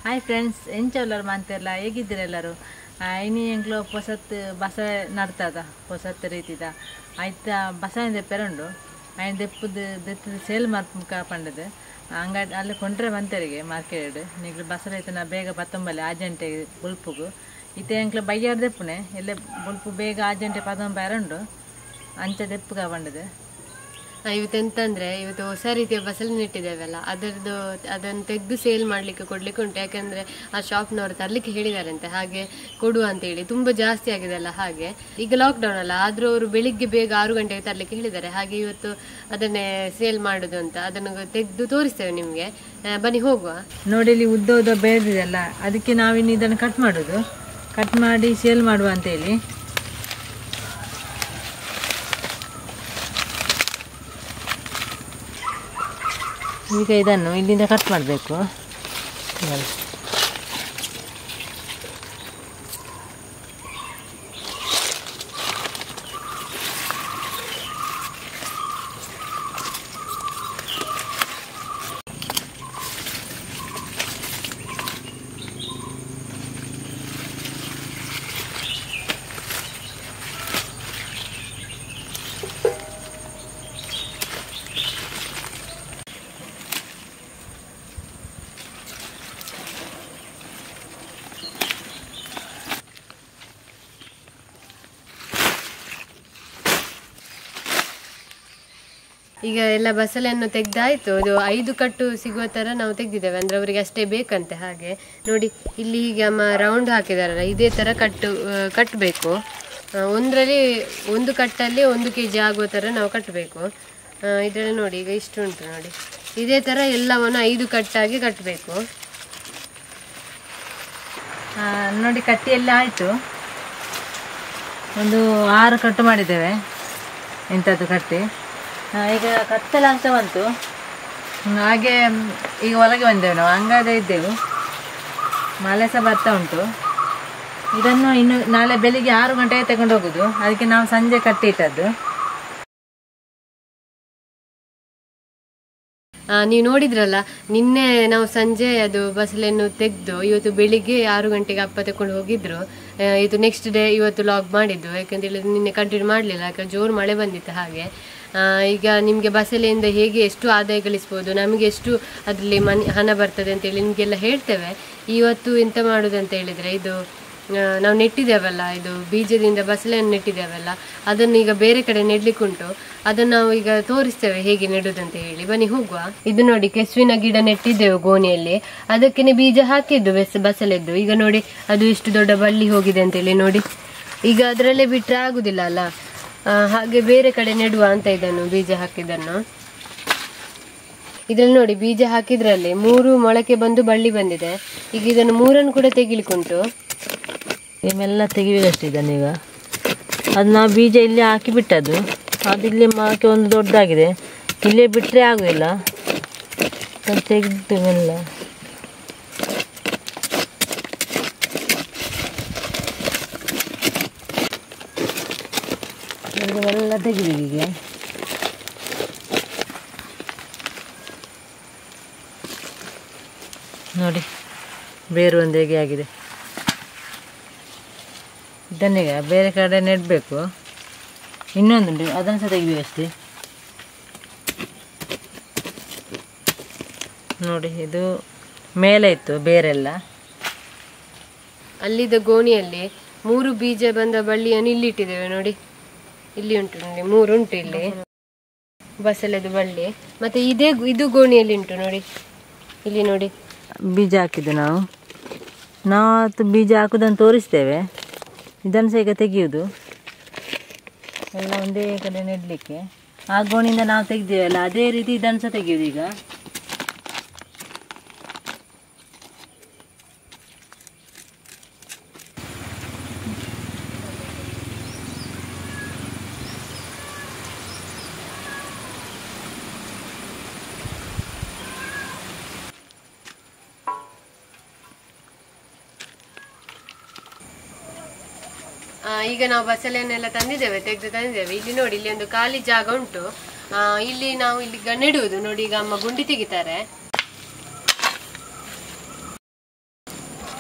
hi friends ಎಂಚವಲ್ಲರು ಮಾಂತಿರಲ್ಲ ಹೇಗಿದ್ದೀರ ಎಲ್ಲರೂ ಇನಿ ಎಂಕ್ಲು ಪೊಸತ್ ಬಸ ನಡ್ತದ ಪೊಸತ್ ರೀತಿದ ಆಯ್ತ ಬಸ ಪೆರಂಡು ಆಯ್ನ ದೆಪ್ಪುದು ದೆತ್ತು ಸೇಲ್ ಮಾಡ್ಕ ಪಂಡದು ಅಂಗಡಿ ಅಲ್ಲಿ ಕೊಂಡ್ರೆ ಬಂತರಿಗೆ ಮಾರ್ಕೆಟ್ ನಿಗ್ಲು ಬಸರ ಐತನ ಬೇಗ ಬತ್ತೊಂಬಲ್ಲಿ ಆಜೆಂಟೆ ಬುಲ್ಪುಗು ಇತ್ತೆ ಎಂಕ್ಲು ಬಯ್ಯಾರ್ ದೆಪ್ಪುನೆ ಎಲ್ಲೆ ಬುಲ್ಪು ಬೇಗ ಆಜೆಂಟೆ ಪದೊಂಬ ಬರಂಡು ಅಂಚ ದೆಪ್ಪುಗ ಬಂಡದು ಆ, ಇವತ್ತು ಎಂತಂದ್ರೆ ಇವತ್ತು ಹೊಸ ರೀತಿಯ ಬಸಳೆ ನೆಟ್ಟಿದ್ದೇವಲ್ಲ ಅದರದ್ದು ಅದನ್ನು ತೆಗೆದು ಸೇಲ್ ಮಾಡ್ಲಿಕ್ಕೆ ಕೊಡ್ಲಿಕ್ಕೆ ಉಂಟು ಯಾಕಂದ್ರೆ ಆ ಶಾಪ್ನವರು ತರ್ಲಿಕ್ಕೆ ಹೇಳಿದಾರಂತೆ ಹಾಗೆ ಕೊಡು ಅಂತ ಹೇಳಿ ತುಂಬಾ ಜಾಸ್ತಿ ಆಗಿದೆ ಅಲ್ಲ ಹಾಗೆ ಈಗ ಲಾಕ್ಡೌನ್ ಅಲ್ಲ ಆದ್ರೂ ಅವರು ಬೆಳಿಗ್ಗೆ ಬೇಗ ಆರು ಗಂಟೆಗೆ ತರ್ಲಿಕ್ಕೆ ಹೇಳಿದ್ದಾರೆ ಹಾಗೆ ಇವತ್ತು ಅದನ್ನೇ ಸೇಲ್ ಮಾಡುದು ಅಂತ ಅದನ್ನು ತೆಗೆದು ತೋರಿಸ್ತೇವೆ ನಿಮ್ಗೆ ಆ, ಬನ್ನಿ ಹೋಗುವ ನೋಡಿ ಇಲ್ಲಿ ಉದ್ದ ಉದ್ದ ಬೆಳೆದಿದೆಲ್ಲ ಅದಕ್ಕೆ ನಾವಿನ್ನು ಇದನ್ನು ಕಟ್ ಮಾಡೋದು ಕಟ್ ಮಾಡಿ ಸೇಲ್ ಮಾಡುವ ಅಂತೇಳಿ ಈಗ ಇದನ್ನು ಇಲ್ಲಿಂದ ಕಟ್ ಮಾಡಬೇಕು ಈಗ ಎಲ್ಲ ಬಸಳೆಯನ್ನು ತೆಗ್ದಾಯ್ತು ಅದು ಐದು ಕಟ್ಟು ಸಿಗುವ ತರ ನಾವು ತೆಗ್ದಿದ್ದೇವೆ ಅಂದ್ರೆ ಅವರಿಗೆ ಅಷ್ಟೇ ಬೇಕಂತೆ ಹಾಗೆ ನೋಡಿ ಇಲ್ಲಿ ಹೀಗೆ ಅಮ್ಮ ರೌಂಡ್ ಹಾಕಿದಾರಲ್ಲ ಇದೇ ತರ ಕಟ್ಟು ಆ, ಕಟ್ಟಬೇಕು ಆ, ಒಂದ್ರಲ್ಲಿ ಒಂದು ಕಟ್ಟಲ್ಲಿ ಒಂದು ಕೆ ಜಿ ಆಗುವ ತರ ನಾವು ಕಟ್ಟಬೇಕು ಇದರಲ್ಲಿ ನೋಡಿ ಈಗ ಇಷ್ಟು ಉಂಟು ನೋಡಿ ಇದೇ ತರ ಎಲ್ಲವನ್ನು ಐದು ಕಟ್ಟಾಗಿ ಕಟ್ಟಬೇಕು ಆ, ನೋಡಿ ಕಟ್ಟಿ ಎಲ್ಲ ಆಯಿತು ಒಂದು ಆರು ಕಟ್ಟು ಮಾಡಿದ್ದೇವೆ ಇಂಥದ್ದು ಕಟ್ಟಿ ಆ, ಈಗ ಕತ್ತಲ ಅಂತ ಬಂತು ಹ್ಮ್, ಹಾಗೆ ಮ್, ಈಗ ಒಳಗೆ ಬಂದೆವು ನಾವು ಅಂಗಡಿ ಇದ್ದೆವು ಮಳೆ ಸಹ ಬರ್ತಾ ಉಂಟು ಇದನ್ನು ಇನ್ನು ನಾಳೆ ಬೆಳಿಗ್ಗೆ ಆರು ಗಂಟೆಗೆ ತಗೊಂಡು ಹೋಗುದು ಅದಕ್ಕೆ ನಾವು ಸಂಜೆ ಕಟ್ಟಿ ಇಟ್ಟದ್ದು ಆ, ನೀವು ನೋಡಿದ್ರಲ್ಲ ನಿನ್ನೆ ನಾವು ಸಂಜೆ ಅದು ಬಸಳೆಯನ್ನು ತೆಗೆದು ಇವತ್ತು ಬೆಳಿಗ್ಗೆ ಆರು ಗಂಟೆಗೆ ಅಪ್ಪ ತಕೊಂಡು ಹೋಗಿದ್ರು ಆ, ಇದು ನೆಕ್ಸ್ಟ್ ಡೇ ಇವತ್ತು ಲಾಗ್ ಮಾಡಿದ್ದು ಯಾಕಂತ ಹೇಳಿದ್ರೆ ನಿನ್ನೆ ಕಂಟಿನ್ಯೂ ಮಾಡಲಿಲ್ಲ ಯಾಕಂದ್ರೆ ಜೋರು ಮಳೆ ಬಂದಿತ್ತು ಹಾಗೆ ಆ, ಈಗ ನಿಮಗೆ ಬಸಳೆಯಿಂದ ಹೇಗೆ ಎಷ್ಟು ಆದಾಯ ಗಳಿಸ್ಬೋದು ನಮಗೆ ಎಷ್ಟು ಅದರಲ್ಲಿ ಮನಿ ಹಣ ಬರ್ತದೆ ಅಂತೇಳಿ ನಿಮಗೆಲ್ಲ ಹೇಳ್ತೇವೆ ಇವತ್ತು ಎಂತ ಮಾಡೋದು ಅಂತ ಹೇಳಿದ್ರೆ ಇದು ಆ, ನಾವು ನೆಟ್ಟಿದ್ದೇವಲ್ಲ ಇದು ಬೀಜದಿಂದ ಬಸಳೆಯನ್ನು ನೆಟ್ಟಿದ್ದೇವಲ್ಲ ಅದನ್ನು ಈಗ ಬೇರೆ ಕಡೆ ನೆಡ್ಲಿಕ್ಕುಂಟು ಅದನ್ನು ನಾವು ಈಗ ತೋರಿಸ್ತೇವೆ ಹೇಗೆ ನೆಡುದಂತ ಹೇಳಿ ಬನ್ನಿ ಹೋಗುವ ಇದು ನೋಡಿ ಕೆಸುವಿನ ಗಿಡ ನೆಟ್ಟಿದ್ದೆವು ಗೋಣಿಯಲ್ಲಿ ಅದಕ್ಕೇನೆ ಬೀಜ ಹಾಕಿದ್ದು ಬೆಸ್ ಬಸಳೆದ್ದು ಈಗ ನೋಡಿ ಅದು ಎಷ್ಟು ದೊಡ್ಡ ಬಳ್ಳಿ ಹೋಗಿದೆ ಅಂತೇಳಿ ನೋಡಿ ಈಗ ಅದರಲ್ಲೇ ಬಿಟ್ರೆ ಆಗುದಿಲ್ಲ ಅಲ್ಲ ಆ, ಹಾಗೆ ಬೇರೆ ಕಡೆ ನೆಡುವ ಅಂತ ಇದನ್ನು ಬೀಜ ಹಾಕಿದ್ದನ್ನು ಇದ್ರಲ್ಲಿ ನೋಡಿ ಬೀಜ ಹಾಕಿದ್ರಲ್ಲಿ ಮೂರು ಮೊಳಕೆ ಬಂದು ಬಳ್ಳಿ ಬಂದಿದೆ ಈಗ ಇದನ್ನು ಮೂರನ್ನು ಕೂಡ ತೆಗಿಲಿಕ್ಕುಂಟು ಇವೆಲ್ಲ ತೆಗಿಬೇಕಷ್ಟೇ ಇದನ್ನು ಈಗ ಅದು ನಾವು ಬೀಜ ಇಲ್ಲೇ ಹಾಕಿ ಬಿಟ್ಟದ್ದು ಅದು ಇಲ್ಲಿ ಹಾಕಿ ಒಂದು ದೊಡ್ಡದಾಗಿದೆ ಇಲ್ಲೇ ಬಿಟ್ಟರೆ ಆಗೋದಿಲ್ಲ ಅದನ್ನ ತೆಗೆದು ಎಲ್ಲ ಎಲ್ಲ ತೆಗಿಬೇಕು ಈಗ ನೋಡಿ ಬೇರು ಒಂದು ಹೇಗೆ ಆಗಿದೆ ಇದನ್ನೀಗ ಬೇರೆ ಕಡೆ ನೆಡಬೇಕು ಇನ್ನೊಂದುಂಟು ಅದನ್ನು ಸಹ ತೆಗಿಬೇಕಷ್ಟೇ ನೋಡಿ ಇದು ಮೇಲೆ ಇತ್ತು ಬೇರೆಲ್ಲ ಅಲ್ಲಿದ್ದ ಗೋಣಿಯಲ್ಲಿ ಮೂರು ಬೀಜ ಬಂದ ಬಳ್ಳಿಯನ್ನು ಇಲ್ಲಿ ಇಟ್ಟಿದ್ದೇವೆ ನೋಡಿ ಇಲ್ಲಿ ಉಂಟು ನೋಡಿ ಮೂರು ಉಂಟು ಇಲ್ಲಿ ಬಸಳೆದು ಬಳ್ಳಿ ಮತ್ತೆ ಇದೇ ಗು- ಇದು ಗೋಣಿಯಲ್ಲಿ ಉಂಟು ನೋಡಿ ಇಲ್ಲಿ ನೋಡಿ ಬೀಜ ಹಾಕಿದ್ದು ನಾವು ನಾವು ಅದು ಬೀಜ ಹಾಕುದನ್ನು ತೋರಿಸ್ತೇವೆ ಇದನ್ನು ಸಹ ಈಗ ತೆಗೆಯುವುದು ಎಲ್ಲ ಒಂದೇ ಕಡೆ ನೆಡಲಿಕ್ಕೆ ಆ ಗೋಣಿಂದ ನಾವು ತೆಗ್ದೇವಲ್ಲ ಅದೇ ರೀತಿ ಇದನ್ನು ಸಹ ತೆಗೆಯುವುದು ಈಗ ಆ, ಈಗ ನಾವು ಬಸಳೆಯನ್ನೆಲ್ಲ ತಂದಿದ್ದೇವೆ ತೆಗೆದು ತಂದಿದ್ದೇವೆ ಇಲ್ಲಿ ನೋಡಿ ಇಲ್ಲಿ ಒಂದು ಖಾಲಿ ಜಾಗ ಉಂಟು ಆ, ಇಲ್ಲಿ ನಾವು ಇಲ್ಲಿ ಗ- ನೆಡುವುದು ನೋಡಿ ಈಗ ಅಮ್ಮ ಗುಂಡಿ ತೆಗಿತಾರೆ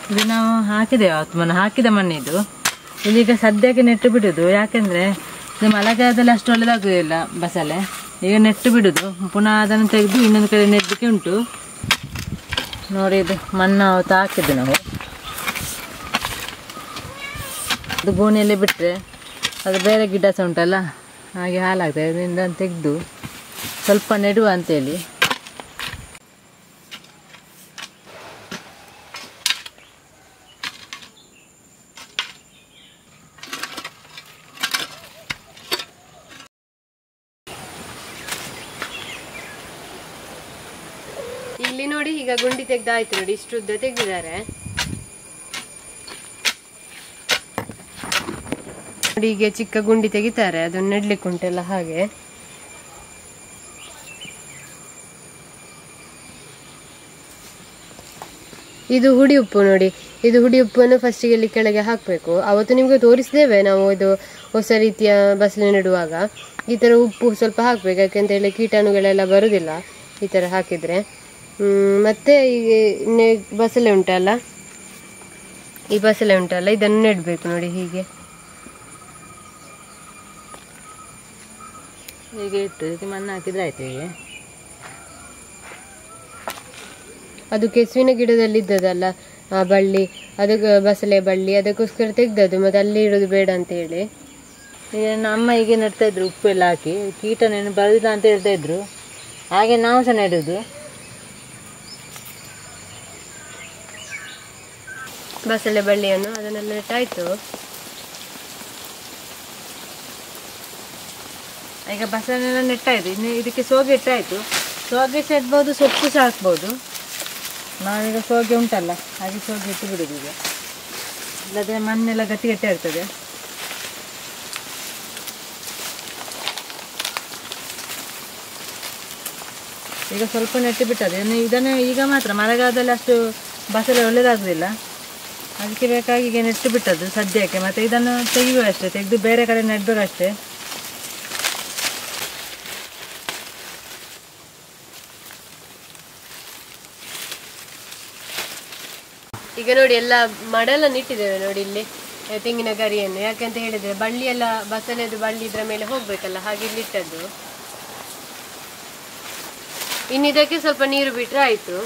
ಇದು ನಾವು ಹಾಕಿದ್ದೇವೆ ಅವತ್ತು ಮನೆ ಹಾಕಿದ ಮಣ್ಣು ಇದು ಇದೀಗ ಸದ್ಯಕ್ಕೆ ನೆಟ್ಟು ಬಿಡುದು ಯಾಕೆಂದ್ರೆ ಇದು ಮಳೆಗಾಲದಲ್ಲಿ ಅಷ್ಟು ಒಳ್ಳೆದಾಗುದಿಲ್ಲ ಬಸಳೆ ಈಗ ನೆಟ್ಟು ಬಿಡುದು ಪುನಃ ಅದನ್ನು ತೆಗೆದು ಇನ್ನೊಂದು ಕಡೆ ನೆಡ್ಲಿಕ್ಕೆ ಉಂಟು ನೋಡಿ ಇದು ಮಣ್ಣು ಅವತ್ತು ಹಾಕಿದ್ದು ನಾವು ಅದು ಗೋಣಿಯಲ್ಲಿ ಬಿಟ್ಟರೆ ಅದು ಬೇರೆ ಗಿಡ ಸಹ ಉಂಟಲ್ಲ ಹಾಗೆ ಹಾಲಾಗ್ತದೆ ಅದರಿಂದ ತೆಗೆದು ಸ್ವಲ್ಪ ನೆಡುವ ಅಂತೇಳಿ ಇಲ್ಲಿ ನೋಡಿ ಈಗ ಗುಂಡಿ ತೆಗ್ದಾಯ್ತು ನೋಡಿ ಇಷ್ಟು ಉದ್ದ ತೆಗ್ದಿದ್ದಾರೆ ನೋಡಿ ಈಗ ಚಿಕ್ಕ ಗುಂಡಿ ತೆಗಿತಾರೆ ಅದನ್ನ ನೆಡ್ಲಿಕ್ಕೆ ಉಂಟೆಲ್ಲ ಹಾಗೆ ಇದು ಹುಡಿ ಉಪ್ಪು ನೋಡಿ ಇದು ಹುಡಿ ಉಪ್ಪನ್ನು ಫಸ್ಟಿಗೆ ಇಲ್ಲಿ ಕೆಳಗೆ ಹಾಕಬೇಕು ಅವತ್ತು ನಿಮಗೆ ತೋರಿಸಿದ್ದೇವೆ ನಾವು ಇದು ಹೊಸ ರೀತಿಯ ಬಸಳೆ ನೆಡುವಾಗ ಈ ಥರ ಉಪ್ಪು ಸ್ವಲ್ಪ ಹಾಕಬೇಕು ಯಾಕೆಂತ ಹೇಳಿ ಕೀಟಾಣುಗಳೆಲ್ಲ ಬರುವುದಿಲ್ಲ ಈ ಥರ ಹಾಕಿದರೆ ಮತ್ತೆ ಈ ನೆ- ಬಸಳೆ ಉಂಟಲ್ಲ ಈ ಬಸಳೆ ಉಂಟಲ್ಲ ಇದನ್ನು ನೆಡಬೇಕು ನೋಡಿ ಹೀಗೆ ಹೀಗೆ ಇಟ್ಟು ಇದಕ್ಕೆ ಮಣ್ಣು ಹಾಕಿದ್ರೆ ಆಯ್ತು ಹೀಗೆ ಅದು ಕೆಸುವಿನ ಗಿಡದಲ್ಲಿ ಇದ್ದದಲ್ಲ ಆ ಬಳ್ಳಿ ಅದಕ್ಕೆ ಬಸಳೆ ಬಳ್ಳಿ ಅದಕ್ಕೋಸ್ಕರ ತೆಗ್ದದ್ದು ಮತ್ತೆ ಅಲ್ಲಿ ಇಡೋದು ಬೇಡ ಅಂತ ಹೇಳಿ ಈಗ ನನ್ನ ಅಮ್ಮ ಹೀಗೆ ನೆಡ್ತಾ ಇದ್ರು ಉಪ್ಪು ಎಲ್ಲ ಹಾಕಿ ಕೀಟನೇನು ಬರೋದಿಲ್ಲ ಅಂತ ಹೇಳ್ತಾ ಇದ್ರು ಹಾಗೆ ನಾವು ಸಹ ನೆಡುದು ಬಸಳೆ ಬಳ್ಳಿಯನ್ನು ಅದನ್ನೆಲ್ಲ ನೆಟ್ಟಾಯ್ತು ಈಗ ಬಸಳೆನೆಲ್ಲ ನೆಟ್ಟಾಯ್ತು ಇನ್ನು ಇದಕ್ಕೆ ಸೋಗೆ ಇಟ್ಟಾಯ್ತು ಸೋಗೆ ಸಹ ಇಡ್ಬೋದು ಸೊಪ್ಪು ಸಹ ಹಾಕ್ಬೋದು ನಾವೀಗ ಸೋಗೆ ಉಂಟಲ್ಲ ಹಾಗೆ ಸೋಗೆ ಇಟ್ಟು ಬಿಡುದು ಈಗ ಇಲ್ಲದ್ರೆ ಮಣ್ಣೆಲ್ಲ ಗಟ್ಟಿ ಗಟ್ಟಿ ಇರ್ತದೆ ಈಗ ಸ್ವಲ್ಪ ನೆಟ್ಟು ಬಿಟ್ಟದೆ ಇನ್ನು ಇದನ್ನು ಈಗ ಮಾತ್ರ ಮಳೆಗಾಲದಲ್ಲಿ ಅಷ್ಟು ಬಸಳೆ ಒಳ್ಳೆಯದಾಗೋದಿಲ್ಲ ಅದಕ್ಕೆ ಬೇಕಾಗಿ ಈಗ ನೆಟ್ಟು ಬಿಟ್ಟದ್ದು ಸದ್ಯಕ್ಕೆ ಮತ್ತು ಇದನ್ನು ತೆಗಿಬೇಕಷ್ಟೇ ತೆಗೆದು ಬೇರೆ ಕಡೆ ನೆಡಬೇಕಷ್ಟೇ ಈಗ ನೋಡಿ ಎಲ್ಲ ಮಡೆಲ್ಲ ನಿಟ್ಟಿದ್ದೇವೆ ನೋಡಿ ಇಲ್ಲಿ ಆ, ತೆಂಗಿನ ಗರಿಯನ್ನು ಯಾಕಂತ ಹೇಳಿದ್ರೆ ಬಳ್ಳಿ ಎಲ್ಲ ಬಸಳೆದು ಬಳ್ಳಿ ಇದ್ರ ಮೇಲೆ ಹೋಗ್ಬೇಕಲ್ಲ ಹಾಗೆ ಇಲ್ಲಿ ಇಟ್ಟದ್ದು ಇನ್ನು ಇದಕ್ಕೆ ಸ್ವಲ್ಪ ನೀರು ಬಿಟ್ರೆ ಆಯ್ತು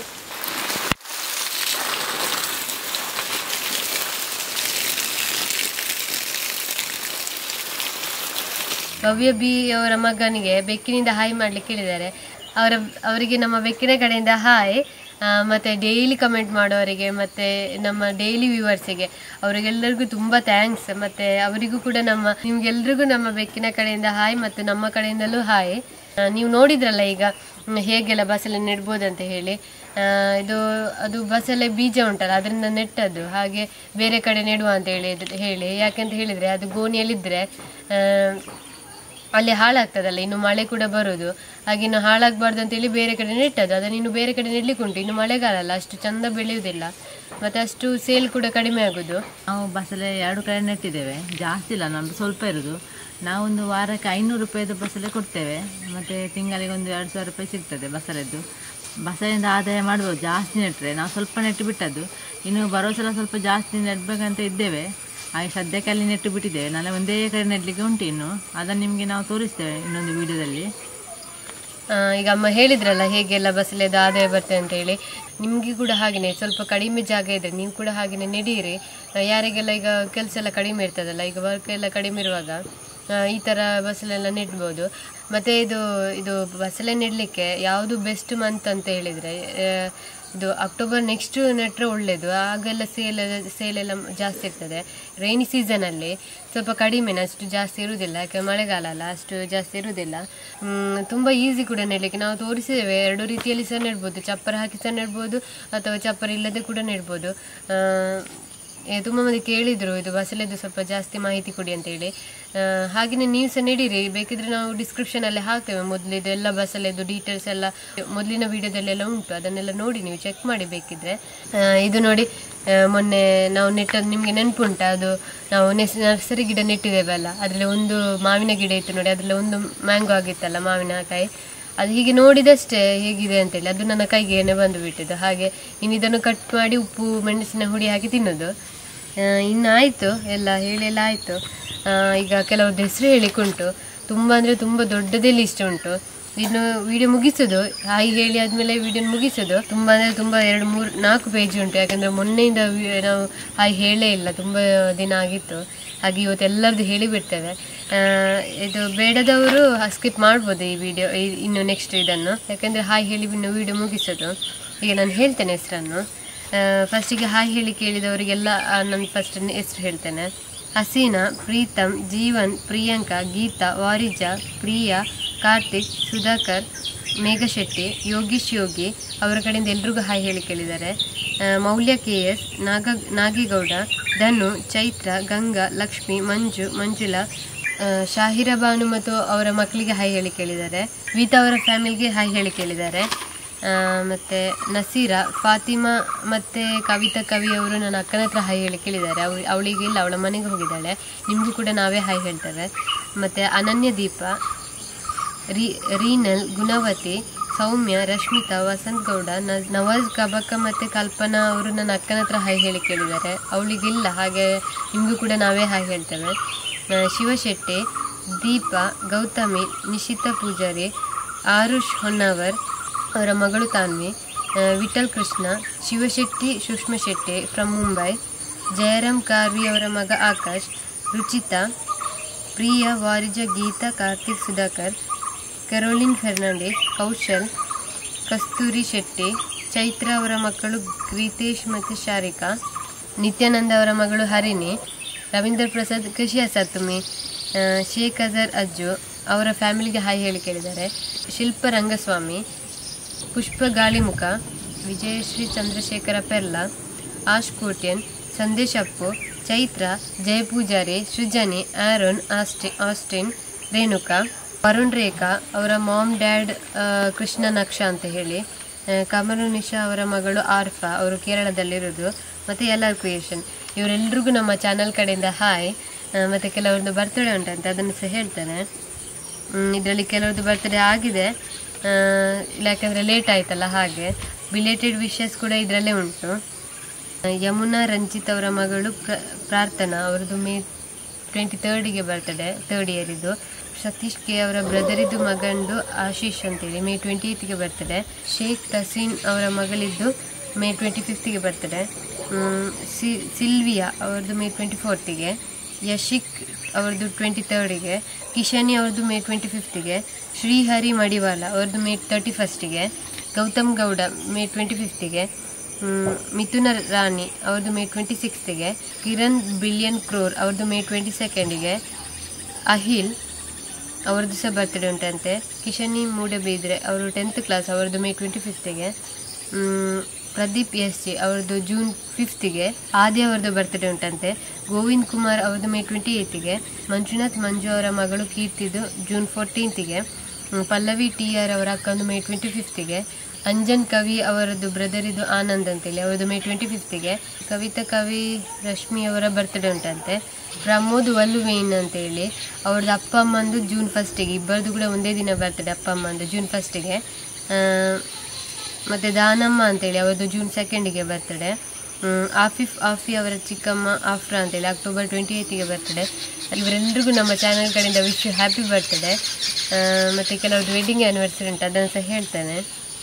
ಭವ್ಯ ಬಿ ಅವರ ಮಗನಿಗೆ ಬೆಕ್ಕಿನಿಂದ ಹಾಯ್ ಮಾಡ್ಲಿಕ್ಕೆ ಹೇಳಿದ್ದಾರೆ ಅವರ ಅವರಿಗೆ ನಮ್ಮ ಬೆಕ್ಕಿನ ಕಡೆಯಿಂದ ಹಾಯ್ ಆ, ಮತ್ತೆ ಡೈಲಿ ಕಮೆಂಟ್ ಮಾಡೋರಿಗೆ ಮತ್ತೆ ನಮ್ಮ ಡೈಲಿ ವ್ಯೂವರ್ಸಿಗೆ ಅವರಿಗೆಲ್ಲರಿಗೂ ತುಂಬ ಥ್ಯಾಂಕ್ಸ್ ಮತ್ತೆ ಅವರಿಗೂ ಕೂಡ ನಮ್ಮ ನಿಮ್ಗೆಲ್ರಿಗೂ ನಮ್ಮ ಬೆಕ್ಕಿನ ಕಡೆಯಿಂದ ಹಾಯ್ ಮತ್ತು ನಮ್ಮ ಕಡೆಯಿಂದಲೂ ಹಾಯ್ ಆ, ನೀವು ನೋಡಿದ್ರಲ್ಲ ಈಗ ಮ್, ಹೇಗೆಲ್ಲ ಬಸಳೆ ನೆಡ್ಬೋದಂತ ಹೇಳಿ ಆ, ಇದು ಅದು ಬಸಳೆ ಬೀಜ ಉಂಟಲ್ಲ ಅದರಿಂದ ನೆಟ್ಟದ್ದು ಹಾಗೆ ಬೇರೆ ಕಡೆ ನೆಡುವ ಅಂತ ಹೇಳಿ ಹೇಳಿ ಯಾಕೆಂತ ಹೇಳಿದರೆ ಅದು ಗೋಣಿಯಲ್ಲಿದ್ದರೆ ಅಲ್ಲಿ ಹಾಳಾಗ್ತದಲ್ಲ ಇನ್ನು ಮಳೆ ಕೂಡ ಬರೋದು ಹಾಗೆ ಇನ್ನು ಹಾಳಾಗಬಾರ್ದು ಅಂತೇಳಿ ಬೇರೆ ಕಡೆ ನೆಟ್ಟದ್ದು ಅದನ್ನು ಇನ್ನು ಬೇರೆ ಕಡೆ ನೆಡ್ಲಿಕ್ಕೆ ಉಂಟು ಇನ್ನು ಮಳೆಗಾಲ ಅಲ್ಲ ಅಷ್ಟು ಚಂದ ಬೆಳೆಯುವುದಿಲ್ಲ ಮತ್ತು ಅಷ್ಟು ಸೇಲ್ ಕೂಡ ಕಡಿಮೆ ಆಗೋದು ನಾವು ಬಸಳೆ ಎರಡು ಕಡೆ ನೆಟ್ಟಿದ್ದೇವೆ ಜಾಸ್ತಿ ಇಲ್ಲ ನಮ್ಮದು ಸ್ವಲ್ಪ ಇರೋದು ನಾವೊಂದು ವಾರಕ್ಕೆ ಐನೂರು ರೂಪಾಯಿದು ಬಸಳೆ ಕೊಡ್ತೇವೆ ಮತ್ತು ತಿಂಗಳಿಗೆ ಒಂದು ಎರಡು ಸಾವಿರ ರೂಪಾಯಿ ಸಿಗ್ತದೆ ಬಸಳೆದ್ದು ಬಸಳೆಯಿಂದ ಆದಾಯ ಮಾಡ್ಬೋದು ಜಾಸ್ತಿ ನೆಟ್ಟರೆ ನಾವು ಸ್ವಲ್ಪ ನೆಟ್ಟು ಬಿಟ್ಟದ್ದು ಇನ್ನು ಬರೋ ಸಲ ಸ್ವಲ್ಪ ಜಾಸ್ತಿ ನೆಡ್ಬೇಕಂತ ಇದ್ದೇವೆ ಹಾಗೆ ಸದ್ಯಕ್ಕೆ ಅಲ್ಲಿ ನೆಟ್ಟು ಬಿಟ್ಟಿದ್ದೇವೆ ನಾಳೆ ಒಂದೇ ಕಡೆ ನೆಡಲಿಕ್ಕೆ ಉಂಟು ಇನ್ನು ಅದನ್ನು ನಿಮಗೆ ನಾವು ತೋರಿಸ್ತೇವೆ ಇನ್ನೊಂದು ವಿಡಿಯೋದಲ್ಲಿ ಆ, ಈಗ ಅಮ್ಮ ಹೇಳಿದ್ರಲ್ಲ ಹೇಗೆಲ್ಲ ಬಸಳೆದು ಆದಾಯ ಬರ್ತದೆ ಅಂತ ಹೇಳಿ ನಿಮಗೆ ಕೂಡ ಹಾಗೆಯೇ ಸ್ವಲ್ಪ ಕಡಿಮೆ ಜಾಗ ಇದ್ರೆ ನೀವು ಕೂಡ ಹಾಗೆಯೇ ನೆಡೀರಿ ಆ, ಯಾರಿಗೆಲ್ಲ ಈಗ ಕೆಲಸ ಎಲ್ಲ ಕಡಿಮೆ ಇರ್ತದಲ್ಲ ಈಗ ವರ್ಕ್ ಎಲ್ಲ ಕಡಿಮೆ ಇರುವಾಗ ಆ, ಈ ಥರ ಬಸಳೆಲ್ಲ ನೆಡ್ಬೋದು ಮತ್ತು ಇದು ಇದು ಬಸಳೆ ನೆಡಲಿಕ್ಕೆ ಯಾವುದು ಬೆಸ್ಟ್ ಮಂತ್ ಅಂತ ಹೇಳಿದರೆ ಇದು ಅಕ್ಟೋಬರ್ ನೆಕ್ಸ್ಟ್ ನೆಟ್ಟರೆ ಒಳ್ಳೆಯದು ಆಗೆಲ್ಲ ಸೇಲ್ ಸೇಲ್ ಎಲ್ಲ ಜಾಸ್ತಿ ಇರ್ತದೆ ರೈನಿ ಸೀಸನಲ್ಲಿ ಸ್ವಲ್ಪ ಕಡಿಮೆನೇ ಅಷ್ಟು ಜಾಸ್ತಿ ಇರುವುದಿಲ್ಲ ಯಾಕೆ ಮಳೆಗಾಲ ಅಲ್ಲ ಅಷ್ಟು ಜಾಸ್ತಿ ಇರುವುದಿಲ್ಲ ಮ್, ತುಂಬ ಈಸಿ ಕೂಡ ನೆಡಲಿಕ್ಕೆ ನಾವು ತೋರಿಸಿದ್ದೇವೆ ಎರಡು ರೀತಿಯಲ್ಲಿ ಸಹ ನೆಡ್ಬೋದು ಚಪ್ಪರ ಹಾಕಿ ಸಹ ನೆಡ್ಬೋದು ಅಥವಾ ಚಪ್ಪರ ಇಲ್ಲದೆ ಕೂಡ ನೆಡ್ಬೋದು ಆ, ಏ, ತುಂಬ ಮಂದಿ ಕೇಳಿದರು ಇದು ಬಸಳೆದು ಸ್ವಲ್ಪ ಜಾಸ್ತಿ ಮಾಹಿತಿ ಕೊಡಿ ಅಂತೇಳಿ ಹಾಗೆಯೇ ನೀವು ಸಹ ನೆಡೀರಿ ಬೇಕಿದ್ರೆ ನಾವು ಡಿಸ್ಕ್ರಿಪ್ಷನಲ್ಲಿ ಹಾಕ್ತೇವೆ ಮೊದಲಿದು ಎಲ್ಲ ಬಸಳೆದು ಡೀಟೇಲ್ಸ್ ಎಲ್ಲ ಮೊದಲಿನ ವಿಡಿಯೋದಲ್ಲೆಲ್ಲ ಉಂಟು ಅದನ್ನೆಲ್ಲ ನೋಡಿ ನೀವು ಚೆಕ್ ಮಾಡಿ ಬೇಕಿದ್ರೆ ಆ, ಇದು ನೋಡಿ ಆ, ಮೊನ್ನೆ ನಾವು ನೆಟ್ಟದ್ದು ನಿಮಗೆ ನೆನಪುಂಟ ಅದು ನಾವು ನೆಸ್ ನರ್ಸರಿ ಗಿಡ ನೆಟ್ಟಿದ್ದೇವಲ್ಲ ಅದರಲ್ಲಿ ಒಂದು ಮಾವಿನ ಗಿಡ ಇತ್ತು ನೋಡಿ ಅದರಲ್ಲಿ ಒಂದು ಮ್ಯಾಂಗೋ ಆಗಿತ್ತಲ್ಲ ಮಾವಿನಕಾಯಿ ಅದು ಹೀಗೆ ನೋಡಿದಷ್ಟೇ ಹೇಗಿದೆ ಅಂತೇಳಿ ಅದು ನನ್ನ ಕೈಗೇನೆ ಬಂದು ಬಿಟ್ಟಿದ್ದು ಹಾಗೆ ಇನ್ನು ಇದನ್ನು ಕಟ್ ಮಾಡಿ ಉಪ್ಪು ಮೆಣಸಿನ ಹುಡಿ ಹಾಕಿ ತಿನ್ನೋದು ಆ, ಇನ್ನು ಆಯಿತು ಎಲ್ಲ ಹೇಳಿ ಎಲ್ಲ ಆಯಿತು ಈಗ ಕೆಲವ್ರದ್ದು ಹೆಸರು ಹೇಳಿಕುಂಟು ತುಂಬ ಅಂದರೆ ತುಂಬ ದೊಡ್ಡದೇ ಲಿಸ್ಟ್ ಉಂಟು ಇನ್ನು ವಿಡಿಯೋ ಮುಗಿಸೋದು ಹಾಗೆ ಹೇಳಿ ಆದಮೇಲೆ ವಿಡಿಯೋ ಮುಗಿಸೋದು ತುಂಬ ಅಂದರೆ ತುಂಬ ಎರಡು ಮೂರು ನಾಲ್ಕು ಪೇಜ್ ಉಂಟು ಯಾಕಂದರೆ ಮೊನ್ನೆಯಿಂದ ವಿ- ನಾವು ಹಾಗೆ ಹೇಳೇ ಇಲ್ಲ ತುಂಬ ದಿನ ಆಗಿತ್ತು ಹಾಗೆ ಇವತ್ತು ಎಲ್ಲರದ್ದು ಹೇಳಿಬಿಡ್ತೇವೆ ಆ, ಇದು ಬೇಡದವರು ಸ್ಕಿಪ್ ಮಾಡ್ಬೋದು ಈ ವಿಡಿಯೋ ಇನ್ನು ನೆಕ್ಸ್ಟ್ ಇದನ್ನು ಯಾಕಂದರೆ ಹಾಯ್ ಹೇಳಿ ಇನ್ನು ವಿಡಿಯೋ ಮುಗಿಸೋದು ಈಗ ನಾನು ಹೇಳ್ತೇನೆ ಹೆಸರನ್ನು ಫಸ್ಟಿಗೆ ಹಾಯ್ ಹೇಳಿ ಕೇಳಿದವರಿಗೆಲ್ಲ ನಾನು ಫಸ್ಟ್ ಹೆಸರು ಹೇಳ್ತೇನೆ ಹಸೀನಾ ಪ್ರೀತಮ್ ಜೀವನ್ ಪ್ರಿಯಾಂಕಾ ಗೀತಾ ವಾರಿಜಾ ಪ್ರಿಯಾ ಕಾರ್ತಿಕ್ ಸುಧಾಕರ್ ಮೇಘಶೆಟ್ಟಿ ಯೋಗೀಶ್ ಯೋಗಿ ಅವರ ಕಡೆಯಿಂದ ಎಲ್ರಿಗೂ ಹಾಯ್ ಹೇಳಿ ಕೇಳಿದ್ದಾರೆ ಆ, ಮೌಲ್ಯ ಕೆ ಎಸ್ ನಾಗ ನಾಗೇಗೌಡ ಧನು ಚೈತ್ರ ಗಂಗಾ ಲಕ್ಷ್ಮಿ ಮಂಜು ಮಂಜುಳಾ ಆ, ಶಾಹಿರಾ ಬಾನು ಮತ್ತು ಅವರ ಮಕ್ಕಳಿಗೆ ಹಾಯ್ ಹೇಳಿ ಕೇಳಿದ್ದಾರೆ ಗೀತಾ ಅವರ ಫ್ಯಾಮಿಲಿಗೆ ಹಾಯ್ ಹೇಳಿ ಕೇಳಿದ್ದಾರೆ ಆ, ಮತ್ತೆ ನಸೀರಾ ಫಾತಿಮಾ ಮತ್ತೆ ಕವಿತಾ ಕವಿ ಅವರು ನನ್ನ ಅಕ್ಕನ ಹತ್ರ ಹಾಯ್ ಹೇಳಿ ಕೇಳಿದ್ದಾರೆ ಅವಳು ಅವಳಿಗೆ ಇಲ್ಲ ಅವಳ ಮನೆಗೆ ಹೋಗಿದ್ದಾಳೆ ನಿಮಗೂ ಕೂಡ ನಾವೇ ಹಾಯ್ ಹೇಳ್ತೇವೆ ಮತ್ತು ಅನನ್ಯ ದೀಪ ರೀ ರೀನಲ್ ಗುಣವತಿ ಸೌಮ್ಯ ರಶ್ಮಿತಾ ವಸಂತ್ ಗೌಡ ನ- ನವಾಜ್ ಕಬಕ್ಕ ಮತ್ತು ಕಲ್ಪನಾ ಅವರು ನನ್ನ ಅಕ್ಕನ ಹತ್ರ ಹಾಯ್ ಹೇಳಿ ಕೇಳಿದ್ದಾರೆ ಅವಳಿಗಿಲ್ಲ ಹಾಗೆ ನಿಮಗೂ ಕೂಡ ನಾವೇ ಹಾಯ್ ಹೇಳ್ತೇವೆ ಆ, ಶಿವಶೆಟ್ಟಿ ದೀಪ ಗೌತಮಿ ನಿಶಿತಾ ಪೂಜಾರಿ ಆರುಷ್ ಹೊನ್ನಾವರ್ ಅವರ ಮಗಳು ತಾನ್ವಿ ಆ, ವಿಠಲ್ ಕೃಷ್ಣ ಶಿವಶೆಟ್ಟಿ ಸುಷ್ಮಾ ಶೆಟ್ಟಿ ಫ್ರಮ್ ಮುಂಬೈ ಜಯರಾಮ್ ಕಾರ್ವಿ ಅವರ ಮಗ ಆಕಾಶ್ ರುಚಿತಾ ಪ್ರಿಯಾ ವಾರಿಜ ಗೀತಾ ಕಾರ್ತಿಕ್ ಸುಧಾಕರ್ ಕೆರೋಲಿನ್ ಫೆರ್ನಾಂಡಿಸ್ ಕೌಶಲ್ ಕಸ್ತೂರಿ ಶೆಟ್ಟಿ ಚೈತ್ರ ಅವರ ಮಕ್ಕಳು ಗ್ರೀತೇಶ್ ಮತ್ತು ಶಾರಿಕಾ ನಿತ್ಯಾನಂದ ಅವರ ಮಗಳು ಹರಿಣಿ ರವೀಂದ್ರ ಪ್ರಸಾದ್ ಕೃಷಿ ಅಸಾತುಮಿ ಆ, ಶೇಖ್ ಅಜರ್ ಅಜ್ಜು ಅವರ ಫ್ಯಾಮಿಲಿಗೆ ಹಾಯ್ ಹೇಳಿ ಕೇಳಿದ್ದಾರೆ ಶಿಲ್ಪ ರಂಗಸ್ವಾಮಿ ಪುಷ್ಪ ಗಾಳಿಮುಖ ವಿಜಯಶ್ರೀ ಚಂದ್ರಶೇಖರ ಪೆರ್ಲಾ ಆಶ್ ಕೋಟ್ಯನ್ ಸಂದೇಶ್ ಅಪ್ಪು ಚೈತ್ರ ಜಯಪೂಜಾರಿ ಸೃಜನಿ ಆರೋನ್ ಆಸ್ಟಿ ಆಸ್ಟಿನ್ ರೇಣುಕಾ ವರುಣ್ ರೇಖಾ ಅವರ ಮಾಮ್ ಡ್ಯಾಡ್ ಕೃಷ್ಣ ನಕ್ಷ ಅಂತ ಹೇಳಿ ಆ, ಕಮರು ನಿಶಾ ಅವರ ಮಗಳು ಆರ್ಫಾ ಅವರು ಕೇರಳದಲ್ಲಿರೋದು ಮತ್ತು ಎಲ್ ಆರ್ ಕ್ರಿಯೇಷನ್ ಇವರೆಲ್ರಿಗೂ ನಮ್ಮ ಚಾನಲ್ ಕಡೆಯಿಂದ ಹಾಯ್ ಮತ್ತು ಕೆಲವೊಂದು ಬರ್ತಡೇ ಉಂಟಂತೆ ಅದನ್ನು ಸಹ ಹೇಳ್ತೇನೆ ಇದರಲ್ಲಿ ಕೆಲವ್ರದ್ದು ಬರ್ತಡೇ ಆಗಿದೆ ಆ, ಯಾಕಂದರೆ ಲೇಟ್ ಆಯ್ತಲ್ಲ ಹಾಗೆ ಬಿಲೇಟೆಡ್ ವಿಶಸ್ ಕೂಡ ಇದರಲ್ಲೇ ಉಂಟು ಆ, ಯಮುನಾ ರಂಜಿತ್ ಅವರ ಮಗಳು ಪ್ರ ಪ್ರಾರ್ಥನಾ ಅವರದ್ದು ಮೇ ಟ್ವೆಂಟಿ ತರ್ಡಿಗೆ ಬರ್ತಡೇ ತರ್ಡ್ ಇಯರ್ ಇದು ಸತೀಶ್ ಕೆ ಅವರ ಬ್ರದರಿದ್ದು ಮಗಂದು ಆಶೀಶ್ ಅಂತೇಳಿ ಮೇ ಟ್ವೆಂಟಿ ಏಯ್ತಿಗೆ ಬರ್ತಡೆ ಶೇಖ್ ತಸೀನ್ ಅವರ ಮಗಳಿದ್ದು ಮೇ ಟ್ವೆಂಟಿ ಫಿಫ್ತಿಗೆ ಬರ್ತಡೆ ಸಿ ಸಿಲ್ವಿಯಾ ಅವ್ರದ್ದು ಮೇ ಟ್ವೆಂಟಿ ಫೋರ್ತಿಗೆ ಯಶಿಕ್ ಅವ್ರದ್ದು ಟ್ವೆಂಟಿ ತರ್ಡಿಗೆ ಕಿಶನಿ ಅವ್ರದ್ದು ಮೇ ಟ್ವೆಂಟಿ ಫಿಫ್ತಿಗೆ ಶ್ರೀಹರಿ ಮಡಿವಾಲ ಅವ್ರದ್ದು ಮೇ ತರ್ಟಿ ಫಸ್ಟಿಗೆ ಗೌತಮ್ ಗೌಡ ಮೇ ಟ್ವೆಂಟಿ ಫಿಫ್ತಿಗೆ ಮ್, ಮಿಥುನ ರಾಣಿ ಅವ್ರದ್ದು ಮೇ ಟ್ವೆಂಟಿ ಸಿಕ್ಸ್ತಿಗೆ ಕಿರಣ್ ಬಿಲಿಯನ್ ಕ್ರೋರ್ ಅವ್ರದ್ದು ಮೇ ಟ್ವೆಂಟಿ ಸೆಕೆಂಡಿಗೆ ಅಹಿಲ್ ಅವ್ರದ್ದು ಸಹ ಬರ್ತ್ಡೇ ಉಂಟಂತೆ ಕಿಶನಿ ಮೂಡಬಿದ್ರೆ ಅವರು ಟೆಂತ್ ಕ್ಲಾಸ್ ಅವ್ರದ್ದು ಮೇ ಟ್ವೆಂಟಿ ಫಿಫ್ತಿಗೆ ಪ್ರದೀಪ್ ಎಸ್ ಜಿ ಅವ್ರದ್ದು ಜೂನ್ ಫಿಫ್ತಿಗೆ ಆದಿ ಅವ್ರದ್ದು ಬರ್ತ್ಡೇ ಉಂಟಂತೆ ಗೋವಿಂದ್ ಕುಮಾರ್ ಅವ್ರದ್ದು ಮೇ ಟ್ವೆಂಟಿ ಏಯ್ತಿಗೆ ಮಂಜುನಾಥ್ ಮಂಜು ಅವರ ಮಗಳು ಕೀರ್ತಿದು ಜೂನ್ ಫೋರ್ಟೀನ್ತಿಗೆ ಹ್ಮ್, ಪಲ್ಲವಿ ಟಿ ಆರ್ ಅವರ ಅಕ್ಕಂದು ಮೇ ಟ್ವೆಂಟಿ ಫಿಫ್ತಿಗೆ ಅಂಜನ್ ಕವಿ ಅವರದ್ದು ಬ್ರದರ್ ಇದು ಆನಂದ್ ಅಂತೇಳಿ ಅವರದ್ದು ಮೇ ಟ್ವೆಂಟಿ ಫಿಫ್ತಿಗೆ ಕವಿತಾ ಕವಿ ರಶ್ಮಿ ಅವರ ಬರ್ತ್ಡೇ ಉಂಟಂತೆ ಪ್ರಮೋದ್ ವಲ್ಲುವೇನ್ ಅಂತೇಳಿ ಅವ್ರದ್ದು ಅಪ್ಪ ಅಮ್ಮಂದು ಜೂನ್ ಫಸ್ಟಿಗೆ ಇಬ್ಬರದು ಕೂಡ ಒಂದೇ ದಿನ ಬರ್ತಡೆ ಅಪ್ಪ ಅಮ್ಮಂದು ಜೂನ್ ಫಸ್ಟಿಗೆ ಮತ್ತು ದಾನಮ್ಮ ಅಂತೇಳಿ ಅವರದ್ದು ಜೂನ್ ಸೆಕೆಂಡಿಗೆ ಬರ್ತಡೆ ಆಫಿಫ್ ಆಫಿ ಅವರ ಚಿಕ್ಕಮ್ಮ ಆಫ್ರಾ ಅಂತೇಳಿ ಅಕ್ಟೋಬರ್ ಟ್ವೆಂಟಿ ಏಯ್ತಿಗೆ ಬರ್ತಡೆ ಇವರೆಲ್ಲರಿಗೂ ನಮ್ಮ ಚಾನಲ್ ಕಡೆಯಿಂದ ವಿಶ್ ಹ್ಯಾಪಿ ಬರ್ತಡೆ ಮತ್ತು ಕೆಲವ್ರದ್ದು ವೆಡ್ಡಿಂಗ್ ಆ್ಯನಿವರ್ಸರಿ ಉಂಟು ಅದನ್ನು ಸಹ ಹೇಳ್ತೇನೆ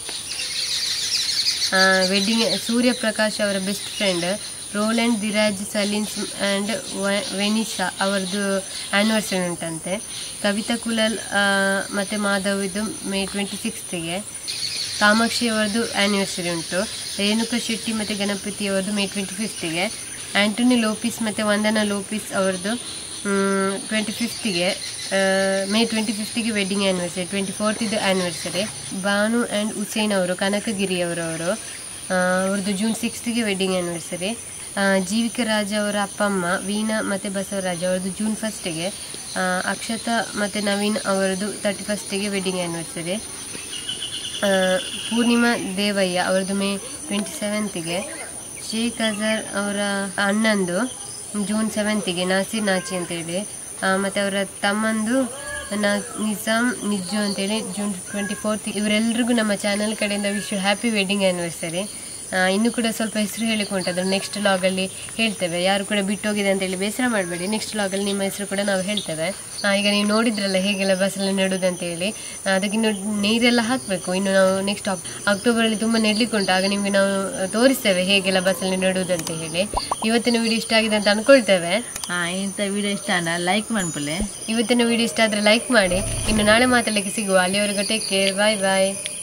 ವೆಡ್ಡಿಂಗ್ ಸೂರ್ಯಪ್ರಕಾಶ್ ಅವರ best friend Roland Dhiraj Salins and Venisha ಅವರದ್ದು ಆ್ಯನಿವರ್ಸರಿ ಉಂಟಂತೆ ಕವಿತಾ ಕುಲಲ್ ಆ, ಮತ್ತು ಮಾಧವ್ ಇದು ಮೇ ಟ್ವೆಂಟಿ ಸಿಕ್ಸ್ತಿಗೆ ಕಾಮಾಕ್ಷಿ ಅವರದ್ದು ಆ್ಯನಿವರ್ಸರಿ ಉಂಟು ರೇಣುಕಾ ಶೆಟ್ಟಿ ಮತ್ತು ಗಣಪತಿ ಅವರದ್ದು ಮೇ ಟ್ವೆಂಟಿ ಫಿಫ್ತಿಗೆ ಆ್ಯಂಟೋನಿ ಲೋಪಿಸ್ ಮತ್ತು ವಂದನಾ ಲೋಪಿಸ್ ಅವರದ್ದು ಟ್ವೆಂಟಿ ಫಿಫ್ತಿಗೆ ಮೇ ಟ್ವೆಂಟಿ ಫಿಫ್ತಿಗೆ ವೆಡ್ಡಿಂಗ್ ಆ್ಯನಿವರ್ಸರಿ ಟ್ವೆಂಟಿ ಫೋರ್ತಿದ್ದು ಆ್ಯನಿವರ್ಸರಿ ಬಾನು ಆ್ಯಂಡ್ ಹುಸೇನ್ ಅವರು ಕನಕಗಿರಿ ಅವರವರು ಅವ್ರದ್ದು ಜೂನ್ ಸಿಕ್ಸ್ತಿಗೆ ವೆಡ್ಡಿಂಗ್ ಆ್ಯನಿವರ್ಸರಿ ಜೀವಿಕ ರಾಜ ಅವರ ಅಪ್ಪ ಅಮ್ಮ ವೀಣಾ ಮತ್ತು ಬಸವರಾಜ ಅವರದ್ದು ಜೂನ್ ಫಸ್ಟಿಗೆ ಅಕ್ಷತಾ ಮತ್ತು ನವೀನ್ ಅವರದ್ದು ತರ್ಟಿ ಫಸ್ಟಿಗೆ ವೆಡ್ಡಿಂಗ್ ಆ್ಯನಿವರ್ಸರಿ ಆ, ಪೂರ್ಣಿಮಾ ದೇವಯ್ಯ ಅವ್ರದ್ದು ಮೇ ಟ್ವೆಂಟಿ ಸೆವೆಂತಿಗೆ ಶೇಖ್ ಅಜರ್ ಅವರ ಅಣ್ಣಂದು ಜೂನ್ ಸೆವೆಂತಿಗೆ ನಾಸಿರ್ ನಾಚಿ ಅಂತೇಳಿ ಮತ್ತು ಅವರ ತಮ್ಮಂದು ನಾ ನಿಜಾಮ್ ನಿಜ್ಜು ಅಂತೇಳಿ ಜೂನ್ ಟ್ವೆಂಟಿ ಫೋರ್ತ್ ಇವರೆಲ್ಲರಿಗೂ ನಮ್ಮ ಚಾನಲ್ ಕಡೆಯಿಂದ ವಿಶ್ ಹ್ಯಾಪಿ ವೆಡ್ಡಿಂಗ್ ಆ್ಯನಿವರ್ಸರಿ ಇನ್ನು ಕೂಡ ಸ್ವಲ್ಪ ಹೆಸರು ಹೇಳಿಕೊಂಡು ಅದನ್ನು ನೆಕ್ಸ್ಟ್ ಲಾಗಲ್ಲಿ ಹೇಳ್ತೇವೆ ಯಾರು ಕೂಡ ಬಿಟ್ಟೋಗಿದೆ ಅಂತೇಳಿ ಬೇಸರ ಮಾಡಬೇಡಿ ನೆಕ್ಸ್ಟ್ ಲಾಗಲ್ಲಿ ನಿಮ್ಮ ಹೆಸರು ಕೂಡ ನಾವು ಹೇಳ್ತೇವೆ ಆ, ಈಗ ನೀವು ನೋಡಿದ್ರಲ್ಲ ಹೇಗೆಲ್ಲ ಬಸ್ಸಲ್ಲಿ ನೆಡೋದು ಅಂತೇಳಿ ಅದಕ್ಕಿನ್ನು ನೀರೆಲ್ಲ ಹಾಕಬೇಕು ಇನ್ನು ನಾವು ನೆಕ್ಸ್ಟ್ ಅಕ್ಟೋಬರಲ್ಲಿ ತುಂಬ ನೆಡ್ಲಿಕ್ಕೆ ಉಂಟು ಆಗ ನಿಮಗೆ ನಾವು ತೋರಿಸ್ತೇವೆ ಹೇಗೆಲ್ಲ ಬಸ್ಸಲ್ಲಿ ನೆಡೋದು ಅಂತ ಹೇಳಿ ಇವತ್ತಿನ ವಿಡಿಯೋ ಇಷ್ಟ ಆಗಿದೆ ಅಂತ ಅನ್ಕೊಳ್ತೇವೆ ಆ, ಇಂಥ ವಿಡಿಯೋ ಇಷ್ಟ ಲೈಕ್ ಮಾಡ್ಬಿಡ್ಲೆ ಇವತ್ತಿನ ವಿಡಿಯೋ ಇಷ್ಟ ಆದರೆ ಲೈಕ್ ಮಾಡಿ ಇನ್ನು ನಾಳೆ ಮಾತಾಡಲಿಕ್ಕೆ ಸಿಗುವ ಅಲ್ಲಿವರೆಗೂ ಟೇಕ್ ಕೇರ್ ಬಾಯ್ ಬಾಯ್